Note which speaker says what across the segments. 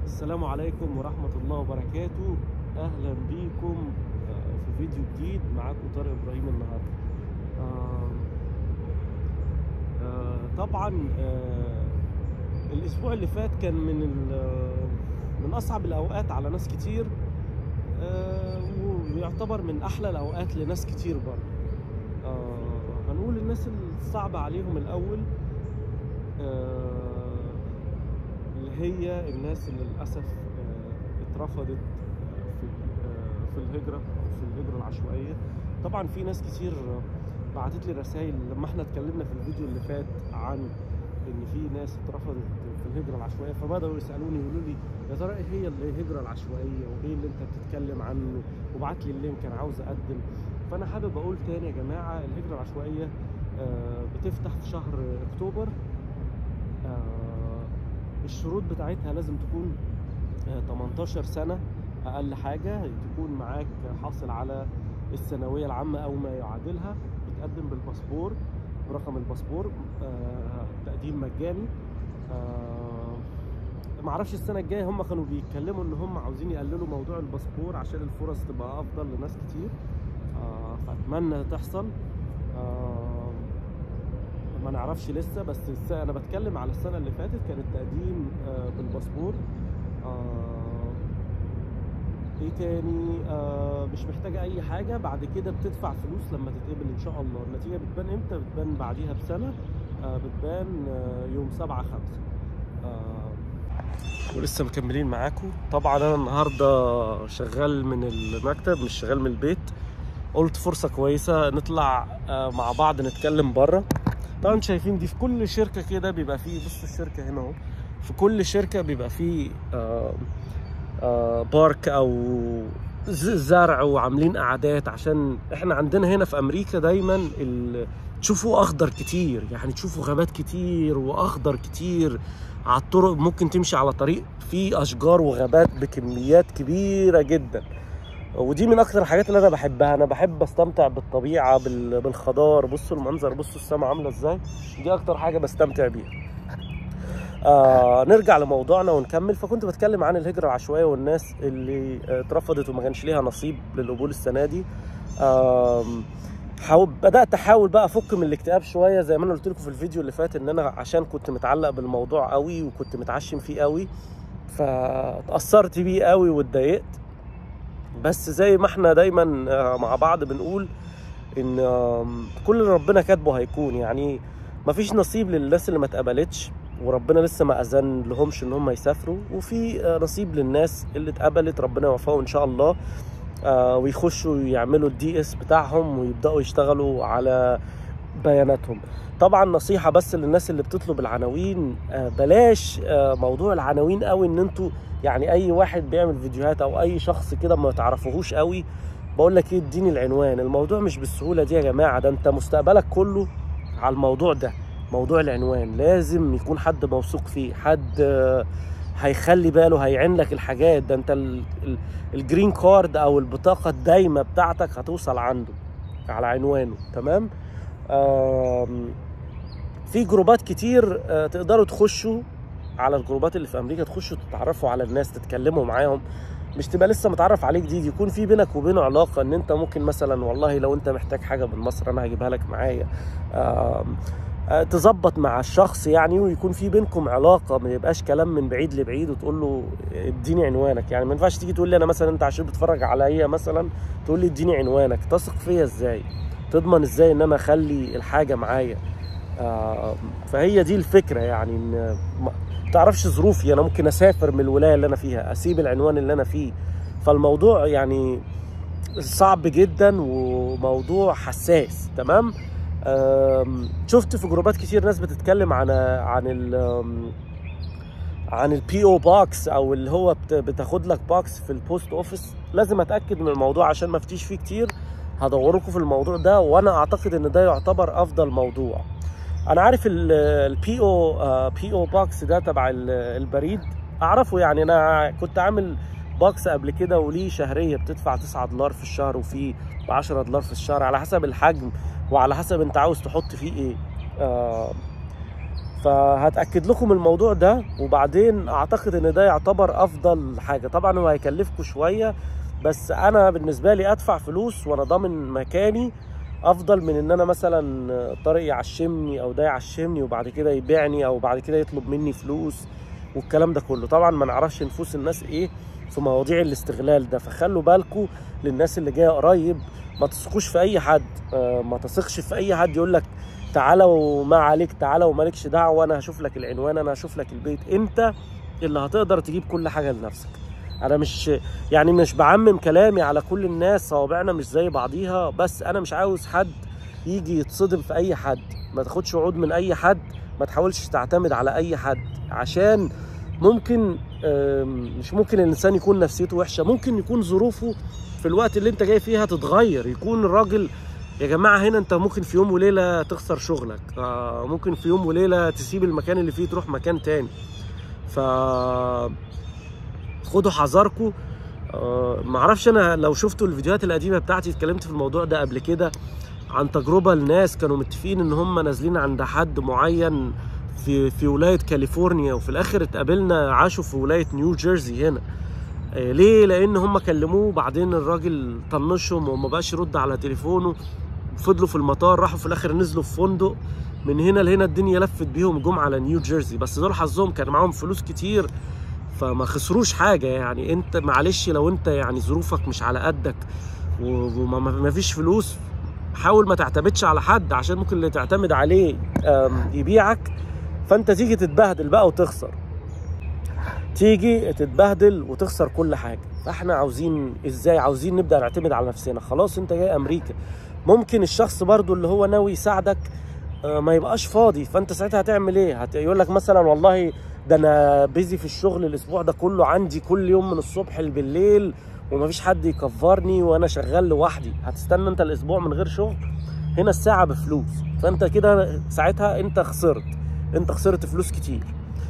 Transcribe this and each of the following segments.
Speaker 1: السلام عليكم ورحمة الله وبركاته أهلا بيكم آه، في فيديو جديد معاكم طارق إبراهيم النهاردة آه، آه، طبعا آه، الأسبوع اللي فات كان من ال- من أصعب الأوقات على ناس كتير آه، ويعتبر من أحلى الأوقات لناس كتير برضه آه، هنقول الناس الصعبة عليهم الأول آه، اللي هي الناس اللي للأسف آه، اترفضت آه، في آه، في الهجرة أو في الهجرة العشوائية طبعا في ناس كتير آه، بعتت لي رسائل لما احنا اتكلمنا في الفيديو اللي فات عن ان في ناس اترفضت في الهجرة العشوائية فبدأوا يسألوني يقولوا لي يا ترى ايه هي الهجرة العشوائية وايه اللي انت بتتكلم عنه وبعت لي اللينك انا عاوز اقدم فانا حابب اقول تاني يا جماعة الهجرة العشوائية آه، بتفتح في شهر اكتوبر آه، الشروط بتاعتها لازم تكون آه، 18 سنة أقل حاجة تكون معاك حاصل على الثانوية العامة أو ما يعادلها بتقدم بالباسبور برقم الباسبور آه، تقديم مجاني آه، معرفش السنة الجاية هم كانوا بيتكلموا إن هم عاوزين يقللوا موضوع الباسبور عشان الفرص تبقى أفضل لناس كتير آه، فأتمنى تحصل آه، ما نعرفش لسه بس الس- انا بتكلم على السنه اللي فاتت كان التقديم آه، بالباسبور آه، ايه تاني آه، مش محتاجه اي حاجه بعد كده بتدفع فلوس لما تتقبل ان شاء الله النتيجه بتبان امتى بتبان بعديها بسنه آه، بتبان آه، يوم 7 5 ولسه مكملين معاكم طبعا انا النهارده شغال من المكتب مش شغال من البيت قلت فرصه كويسه نطلع آه، مع بعض نتكلم بره طبعا شايفين دي في كل شركه كده بيبقى فيه بصوا الشركه هنا اهو في كل شركه بيبقى فيه آه، آه، بارك او ز- زرع وعاملين قعدات عشان احنا عندنا هنا في امريكا دايما ال... تشوفوا اخضر كتير يعني تشوفوا غابات كتير واخضر كتير على الطرق ممكن تمشي على طريق فيه اشجار وغابات بكميات كبيره جدا ودي من اكتر الحاجات اللي انا بحبها انا بحب استمتع بالطبيعه بال- بالخضار بصوا المنظر بصوا السماء عامله ازاي دي اكتر حاجه بستمتع بيها آه نرجع لموضوعنا ونكمل فكنت بتكلم عن الهجرة العشوائية والناس اللي آه، اترفضت وما كانش ليها نصيب للقبول السنة دي آم، حاول بدأت أحاول بقى أفك من الاكتئاب شوية زي ما أنا قلت لكم في الفيديو اللي فات إن أنا عشان كنت متعلق بالموضوع قوي وكنت متعشم فيه قوي فاتأثرت بيه قوي واتضايقت بس زي ما احنا دايما آه، مع بعض بنقول ان آم، كل اللي ربنا كاتبه هيكون يعني مفيش نصيب للناس اللي ما اتقبلتش وربنا لسه ما اذن لهمش ان هم يسافروا وفي آه، نصيب للناس اللي اتقبلت ربنا يوفقهم ان شاء الله آه، ويخشوا يعملوا الدي اس بتاعهم ويبداوا يشتغلوا على بياناتهم طبعا نصيحة بس للناس اللي بتطلب العناوين آه، بلاش آه، موضوع العناوين قوي ان انتوا يعني اي واحد بيعمل فيديوهات او اي شخص كده ما تعرفوهوش قوي بقول لك ايه اديني العنوان الموضوع مش بالسهولة دي يا جماعة ده انت مستقبلك كله على الموضوع ده موضوع العنوان لازم يكون حد موثوق فيه حد آه، هيخلي باله هيعين لك الحاجات ده انت ال- ال- الجرين كارد او البطاقة الدايمة بتاعتك هتوصل عنده على عنوانه تمام آم، في جروبات كتير آه، تقدروا تخشوا على الجروبات اللي في امريكا تخشوا تتعرفوا على الناس تتكلموا معاهم مش تبقى لسه متعرف عليه جديد يكون في بينك وبينه علاقه ان انت ممكن مثلا والله لو انت محتاج حاجه من مصر انا هجيبها لك معايا آم، آه، تظبط مع الشخص يعني ويكون في بينكم علاقه ما يبقاش كلام من بعيد لبعيد وتقول له اديني عنوانك يعني ما ينفعش تيجي تقول لي انا مثلا انت عشان بتتفرج عليا مثلا تقول لي اديني عنوانك تثق فيا ازاي تضمن ازاي ان انا اخلي الحاجه معايا آه، فهي دي الفكره يعني ان ما تعرفش ظروفي انا ممكن اسافر من الولايه اللي انا فيها اسيب العنوان اللي انا فيه فالموضوع يعني صعب جدا وموضوع حساس تمام آم، شفت في جروبات كتير ناس بتتكلم عن عن ال آم، عن البي او بوكس او اللي هو بت- بتاخد لك بوكس في البوست اوفيس لازم اتاكد من الموضوع عشان ما افتيش فيه كتير هدوركم في الموضوع ده وانا اعتقد ان ده يعتبر افضل موضوع انا عارف البي او بي او بوكس ده تبع ال- البريد اعرفه يعني انا كنت عامل بوكس قبل كده وليه شهريه بتدفع 9 دولار في الشهر وفي ب 10 دولار في الشهر على حسب الحجم وعلى حسب انت عاوز تحط فيه ايه آه، ف فهتاكد لكم الموضوع ده وبعدين اعتقد ان ده يعتبر افضل حاجه طبعا هو هيكلفكم شويه بس انا بالنسبه لي ادفع فلوس وانا ضامن مكاني افضل من ان انا مثلا طارق يعشمني او ده يعشمني وبعد كده يبيعني او بعد كده يطلب مني فلوس والكلام ده كله طبعا ما نعرفش نفوس الناس ايه في مواضيع الاستغلال ده فخلوا بالكم للناس اللي جايه قريب ما تثقوش في اي حد آه، ما تثقش في اي حد يقول لك تعالى وما عليك تعالى ومالكش دعوه انا هشوف لك العنوان انا هشوف لك البيت انت اللي هتقدر تجيب كل حاجه لنفسك انا مش يعني مش بعمم كلامي على كل الناس صوابعنا مش زي بعضيها بس انا مش عاوز حد يجي يتصدم في اي حد ما تاخدش وعود من اي حد ما تحاولش تعتمد على اي حد عشان ممكن آم، مش ممكن الانسان يكون نفسيته وحشه ممكن يكون ظروفه في الوقت اللي انت جاي فيها تتغير يكون الراجل يا جماعه هنا انت ممكن في يوم وليله تخسر شغلك آه، ممكن في يوم وليله تسيب المكان اللي فيه تروح مكان تاني ف خدوا حذركم آه، معرفش انا لو شفتوا الفيديوهات القديمه بتاعتي اتكلمت في الموضوع ده قبل كده عن تجربه لناس كانوا متفقين ان هم نازلين عند حد معين في في ولايه كاليفورنيا وفي الاخر اتقابلنا عاشوا في ولايه نيو جيرسي هنا آه، ليه لان هم كلموه بعدين الراجل طنشهم وما بقاش يرد على تليفونه فضلوا في المطار راحوا في الاخر نزلوا في فندق من هنا لهنا الدنيا لفت بيهم جم على نيو جيرسي بس دول حظهم كان معاهم فلوس كتير فما خسروش حاجه يعني انت معلش لو انت يعني ظروفك مش على قدك و- وما ما- ما فيش فلوس حاول ما تعتمدش على حد عشان ممكن اللي تعتمد عليه آم، يبيعك فانت تيجي تتبهدل بقى وتخسر تيجي تتبهدل وتخسر كل حاجه فاحنا عاوزين ازاي عاوزين نبدا نعتمد على نفسنا خلاص انت جاي امريكا ممكن الشخص برضو اللي هو ناوي يساعدك آه، ما يبقاش فاضي فانت ساعتها هتعمل ايه هت- يقول لك مثلا والله ده انا بيزي في الشغل الاسبوع ده كله عندي كل يوم من الصبح بالليل ومفيش حد يكفرني وانا شغال لوحدي هتستنى انت الاسبوع من غير شغل هنا الساعه بفلوس فانت كده ساعتها انت خسرت انت خسرت فلوس كتير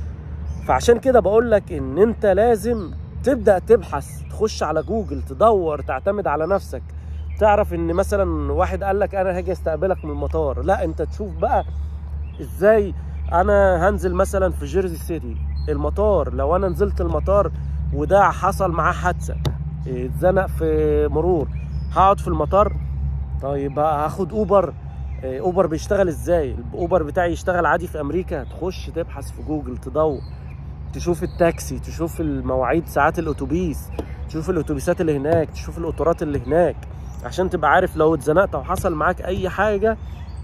Speaker 1: فعشان كده بقول لك ان انت لازم تبدا تبحث تخش على جوجل تدور تعتمد على نفسك تعرف ان مثلا واحد قال لك انا هاجي استقبلك من المطار لا انت تشوف بقى ازاي انا هنزل مثلا في جيرزي سيتي المطار لو انا نزلت المطار وده حصل معاه حادثه اتزنق في مرور هقعد في المطار طيب هاخد اوبر إيه، اوبر بيشتغل ازاي الاوبر بتاعي يشتغل عادي في امريكا تخش تبحث في جوجل تدور تشوف التاكسي تشوف المواعيد ساعات الاتوبيس تشوف الاتوبيسات اللي هناك تشوف القطارات اللي هناك عشان تبقى عارف لو اتزنقت او حصل معاك اي حاجه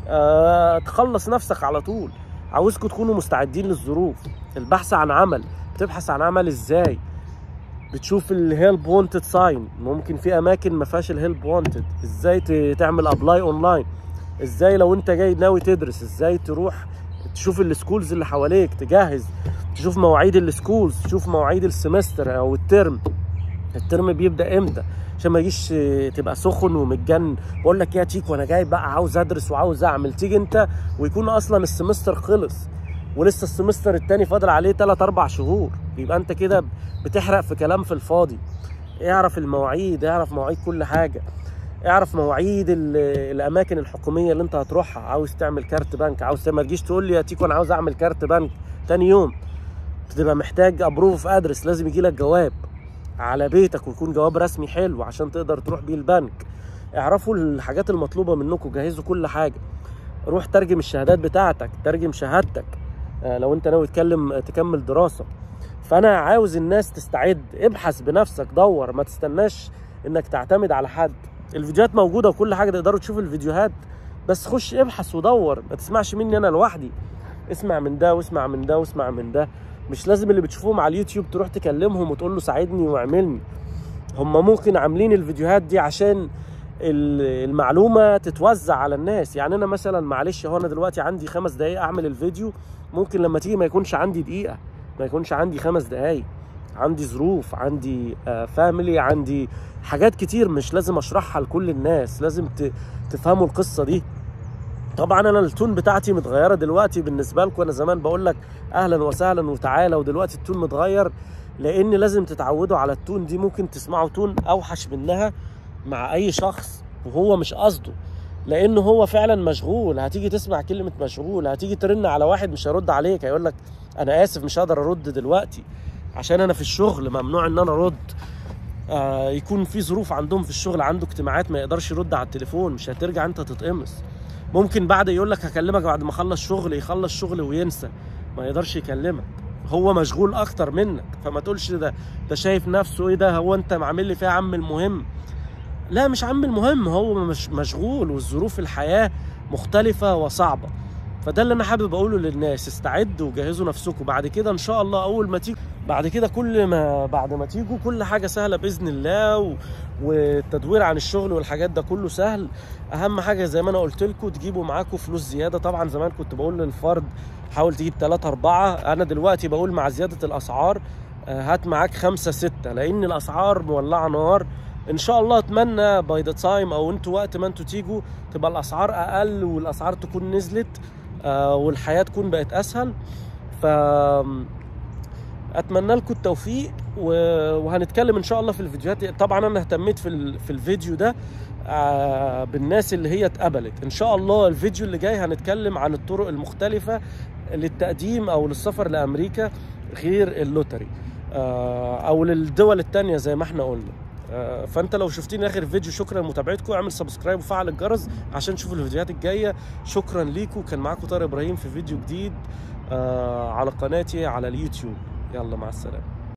Speaker 1: آه تخلص نفسك على طول عاوزكم تكونوا مستعدين للظروف البحث عن عمل بتبحث عن عمل ازاي بتشوف الهيلب وونتد ساين ممكن في اماكن ما فيهاش الهيلب وونتد ازاي ت- تعمل ابلاي اونلاين ازاي لو انت جاي ناوي تدرس ازاي تروح تشوف السكولز اللي حواليك تجهز تشوف مواعيد السكولز تشوف مواعيد السمستر او الترم الترم بيبدا امتى عشان ما يجيش اه، تبقى سخن ومتجن بقول لك يا تيكو انا جاي بقى عاوز ادرس وعاوز اعمل تيجي انت ويكون اصلا السمستر خلص ولسه السمستر التاني فاضل عليه 3 4 شهور يبقى انت كده بتحرق في كلام في الفاضي اعرف المواعيد اعرف مواعيد كل حاجه اعرف مواعيد ال- الاماكن الحكوميه اللي انت هتروحها عاوز تعمل كارت بنك عاوز ما تجيش تقول لي يا تيكو انا عاوز اعمل كارت بنك تاني يوم بتبقى محتاج ابروف ادرس لازم يجي لك جواب على بيتك ويكون جواب رسمي حلو عشان تقدر تروح بيه البنك اعرفوا الحاجات المطلوبه منكم جهزوا كل حاجه روح ترجم الشهادات بتاعتك ترجم شهادتك آه، لو انت ناوي تكلم تكمل دراسه فانا عاوز الناس تستعد ابحث بنفسك دور ما تستناش انك تعتمد على حد الفيديوهات موجوده وكل حاجه تقدروا تشوفوا الفيديوهات بس خش ابحث ودور ما تسمعش مني انا لوحدي اسمع من ده واسمع من ده واسمع من ده مش لازم اللي بتشوفوهم على اليوتيوب تروح تكلمهم وتقول له ساعدني واعملني هم ممكن عاملين الفيديوهات دي عشان ال- المعلومه تتوزع على الناس يعني انا مثلا معلش هو انا دلوقتي عندي خمس دقايق اعمل الفيديو ممكن لما تيجي ما يكونش عندي دقيقه ما يكونش عندي خمس دقايق عندي ظروف عندي فاميلي عندي حاجات كتير مش لازم اشرحها لكل الناس لازم ت- تفهموا القصه دي طبعا انا التون بتاعتي متغيره دلوقتي بالنسبه لكم انا زمان بقول لك اهلا وسهلا وتعالى ودلوقتي التون متغير لان لازم تتعودوا على التون دي ممكن تسمعوا تون اوحش منها مع اي شخص وهو مش قصده لانه هو فعلا مشغول هتيجي تسمع كلمه مشغول هتيجي ترن على واحد مش هيرد عليك هيقول لك انا اسف مش هقدر ارد دلوقتي عشان انا في الشغل ممنوع ان انا ارد آه يكون في ظروف عندهم في الشغل عنده اجتماعات ما يقدرش يرد على التليفون مش هترجع انت تتقمص ممكن بعد يقول لك هكلمك بعد ما اخلص شغل يخلص شغل وينسى ما يقدرش يكلمك هو مشغول اكتر منك فما تقولش ده ده شايف نفسه ايه ده هو انت عامل لي فيها عم المهم لا مش عم المهم هو مش مشغول والظروف الحياه مختلفه وصعبه فده اللي انا حابب اقوله للناس استعدوا وجهزوا نفسكم بعد كده ان شاء الله اول ما تيجوا بعد كده كل ما بعد ما تيجوا كل حاجه سهله باذن الله و... والتدوير عن الشغل والحاجات ده كله سهل اهم حاجه زي ما انا قلت لكم تجيبوا معاكم فلوس زياده طبعا زمان كنت بقول للفرد حاول تجيب 3 4 انا دلوقتي بقول مع زياده الاسعار هات معاك خمسة ستة لان الاسعار مولعه نار ان شاء الله اتمنى باي ذا تايم او انتوا وقت ما انتوا تيجوا تبقى الاسعار اقل والاسعار تكون نزلت آه والحياه تكون بقت اسهل ف اتمنى لكم التوفيق وهنتكلم ان شاء الله في الفيديوهات طبعا انا اهتميت في في الفيديو ده آه بالناس اللي هي اتقبلت ان شاء الله الفيديو اللي جاي هنتكلم عن الطرق المختلفه للتقديم او للسفر لامريكا غير اللوتري آه او للدول التانية زي ما احنا قلنا فانت لو شفتني اخر فيديو شكرا لمتابعتكم اعمل سبسكرايب وفعل الجرس عشان تشوفوا الفيديوهات الجايه شكرا ليكم كان معاكم طارق ابراهيم في فيديو جديد على قناتي على اليوتيوب يلا مع السلامه